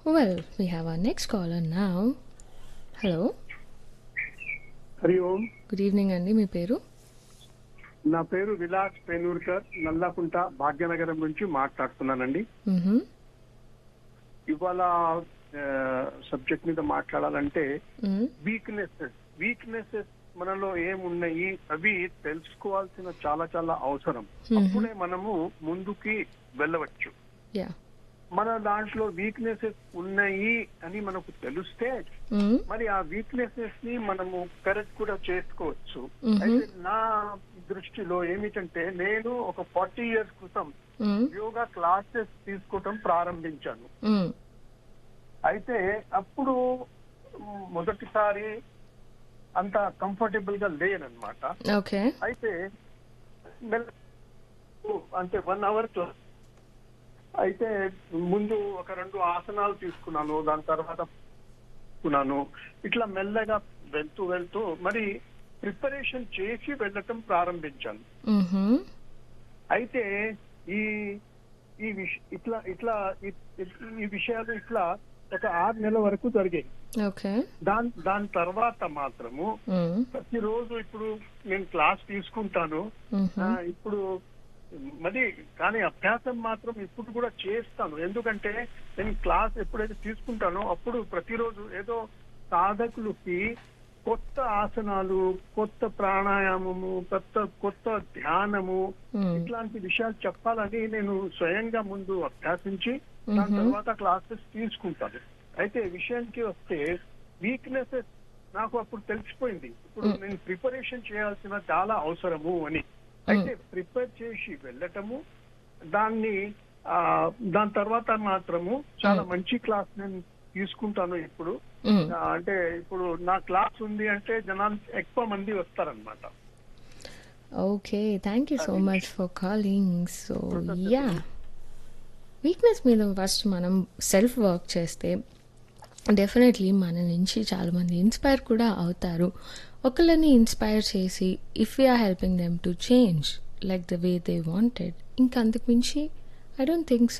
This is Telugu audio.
Well, we have our next caller now. Hello Hari Om good evening అండి మీ పేరు నా పేరు విలాస్ పేనూర్కర్ నల్లకుంట భాగ్యనగరం నుంచి మాట్లాడుతున్నానండి మ్హూ. ఇవాళ సబ్జెక్ట్ మీద మాట్లాడాలంటే మ్, వీక్నెసెస్ వీక్నెసెస్ మనలో ఏమున్నాయి అవి తెలుసుకోవాల్సిన చాలా చాలా అవసరం అప్పుడే మనము ముందుకి వెళ్ళవచ్చు యా మన దాంట్లో వీక్నెసెస్ ఉన్నాయి అని మనకు తెలిస్తే మ్, మరి ఆ వీక్నెసెస్ ని మనము కరెక్ట్ కూడా చేసుకోవచ్చు మ్మ్. అయితే నా దృష్టిలో ఏమిటంటే నేను ఒక ఫార్టీ ఇయర్స్ క్రితం మ్, యోగా క్లాసెస్ తీసుకోవటం ప్రారంభించాను మ్, అయితే అప్పుడు మ్, మొదటిసారి అంత కంఫర్టబుల్ గా లేనన్నమాట ఓకే అయితే మెల్ల- అంటే వన్ అవర్ అయితే ముందు ఒక రెండు ఆసనాలు తీసుకున్నాను దాని తర్వాత తీసుకున్నాను ఇట్లా మెల్లగా వెళ్తూ వెళ్తూ మరి ప్రిపరేషన్ చేసి వెళ్ళటం ప్రారంభించాను మ్హూ. అయితే ఈ ఈ విష ఇట్లా ఇట్లా ఈ- ఈ విషయాలు ఇట్లా ఒక ఆరు నెలల వరకు జరిగాయి ఓకే దాని దాని తర్వాత మాత్రము మ్, ప్రతిరోజు ఇప్పుడు నేను క్లాస్ తీసుకుంటాను మ్హూ. ఆ, ఇప్పుడు మరి కానీ అభ్యాసం మాత్రం ఇప్పుడు కూడా చేస్తాను ఎందుకంటే నేను క్లాస్ ఎప్పుడైతే తీసుకుంటానో అప్పుడు ప్రతిరోజు ఏదో సాధకులకి కొత్త ఆసనాలు కొత్త ప్రాణాయామము కొత్త కొత్త ధ్యానము మ్, ఇట్లాంటి విషయాలు చెప్పాలని నేను స్వయంగా ముందు అభ్యాసించి దాని మ్హూ. తర్వాత క్లాసెస్ తీసుకుంటాను అయితే విషయానికి వస్తే వీక్నెసెస్ నాకు అప్పుడు తెలిసిపోయింది ఇప్పుడు మ్. నేను ప్రిపరేషన్ చేయాల్సిన చాలా అవసరము అని అయితే ప్రిపేర్ చేసి వెళ్ళటము దాన్ని ఆ దాని తర్వాత మాత్రము చాలా మ్. మంచి క్లాస్ నేను తీసుకుంటాను ఇప్పుడు మ్. ఆ, అంటే ఇప్పుడు నా క్లాస్ ఉంది అంటే జనాలు ఎక్కువ మంది వస్తారనమాట ఓకే థ్యాంక్ యూ సో అది. మచ్ ఫర్ కాలింగ్ సో కృతజ్ఞతలు. యా వీక్నెస్ మీద ఫస్ట్ మనం సెల్ఫ్ వర్క్ చేస్తే డెఫినెట్లీ మన నుంచి చాలామంది ఇన్స్పైర్ కూడా అవుతారు ఒకళ్ళని ఇన్స్పైర్ చేసి if we are helping them to change like the way they wanted ఇంకా అంతకు మించి ఐ డోంట్ థింక్